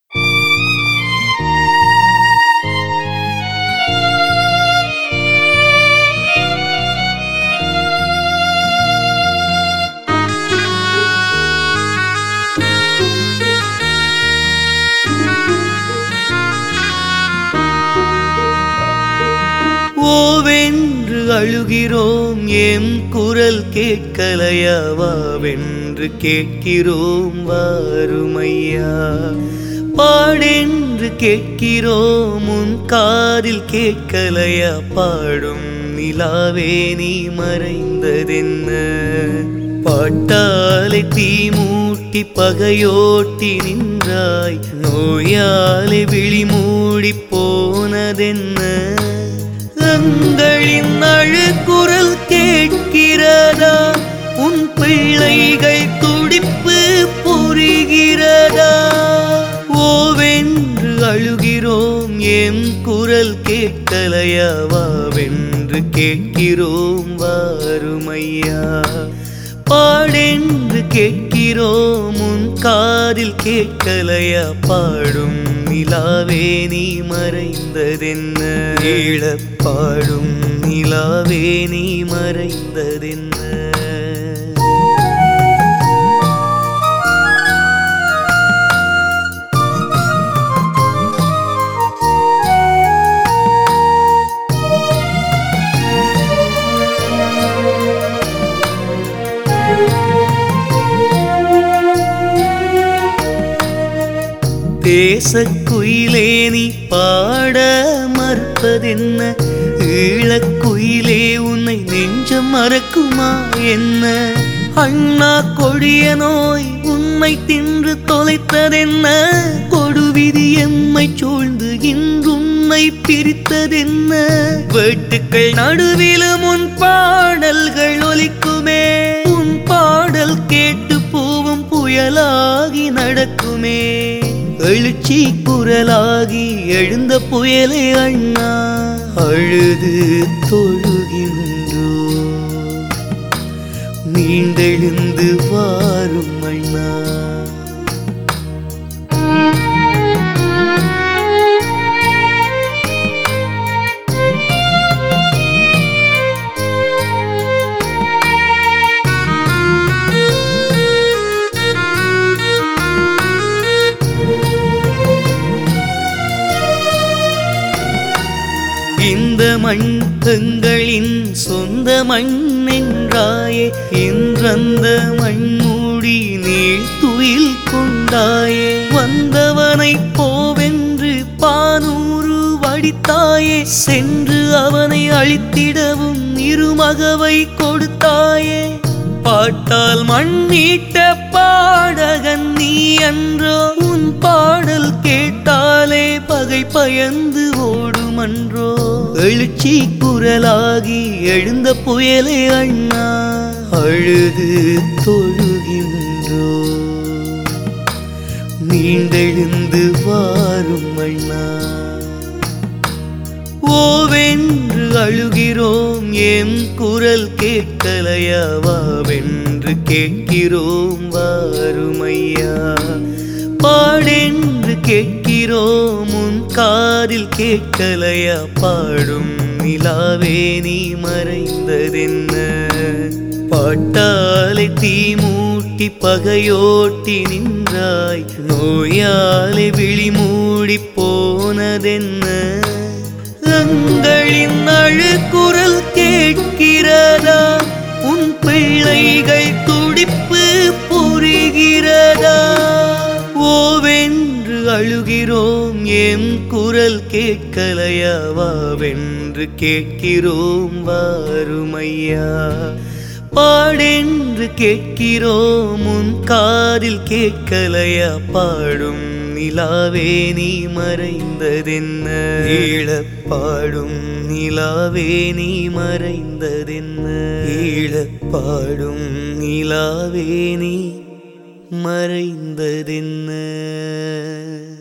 ஓவென்று அழுகிறோம் M குரல் கேட்கலையாவாவென்று கேட்கிறோம் வாருமையா பாடென்று கேட்கிறோம் உன் காதில் கேட்கலையா பாடும் நிலாவே நீ மறைந்ததென்ன பாட்டாலை தீ மூட்டி பகையோட்டி நின்றாய் நோயாலை விழி மூடி போனதென்ன எங்களின் அழுகுரல் கேட்கிறதா உன் பிள்ளைகள் துடிப்பு புரிகிறதா ஓவென்று அழுகிறோம் எம் குரல் கேட்கலையாவாவென்று கேட்கிறோம் வாருமையா பாடென்று கேட்கிறோம் உன் காதில் கேட்கலையா பாடும் நிலாவே நீ மறைந்ததென்ன ஈழப்பாடும் நிலாவே நீ மறைந்ததென்ன தேசக்குயிலே நீ பாட மறுப்பதென்ன ஈழக்குயிலே உன்னை நெஞ்சம் மறக்குமா என்ன அண்ணா கொடிய நோய் உன்னை தின்று தொலைத்ததென்ன கொடுவிதி எம்மை சூழ்ந்து இன்றுன்னை பிரித்ததென்ன வெட்டுக்கள் நடுவிலும் உன் பாடல்கள் ஒலிக்குமே உன் பாடல் கேட்டு பூவும் புயலாகி நடக்குமே எழுச்சி குரலாகி எழுந்த புயலே அண்ணா அழுது தொழுகின்றோ மீண்டெழுந்து வாரும் அண்ணா இந்த மண் எங்களின் சொந்த மண் என்றாயே இன்றந்த மண்மூடி நீள் துயில் கொண்டாயே வந்தவனை போவென்று பானூறு வடித்தாயே சென்று அவனை அழித்திடவும் இருமகவை கொடுத்தாயே பாட்டால் மண்ணீட்ட பாடகன் நீ அன்றோ உன் பாடல் கேட்டாலே பகை பயந்து ஓடுமன்றோ எழுச்சி குரலாகி எழுந்த புயலே அண்ணா அழுது தொழுகின்றோ மீண்டெழுந்து வாரும் அண்ணா ஓவென்று அழுகிறோம் எம் குரல் கேட்கலையாவாவென்று கேட்கிறோம் வாருமையா பாடென்று கேட்கிறோம் உன் காதில் கேட்கலையா பாடும் நிலாவே நீ மறைந்ததென்ன பாட்டாலை தீ மூட்டி பகையோட்டி நின்றாய் நோயாலை விழி மூடி போனதென்ன எங்களின் அழுகுரல் கேட்கிறதா உன் பிள்ளைகள் துடிப்பு புரிகிறதா ஓவென்று அழுகிறோம் எம் குரல் கேட்கலையாவாவென்று கேட்கிறோம் வாருமையா பாடென்று கேட்கிறோம் உன் காதில் கேட்கலையா பாடும் நிலாவே நீ மறைந்ததென்ன ஈழப்பாடும் நிலாவே நீ மறைந்ததென்ன ஈழப்பாடும் நிலாவே நீ மறைந்ததென்ன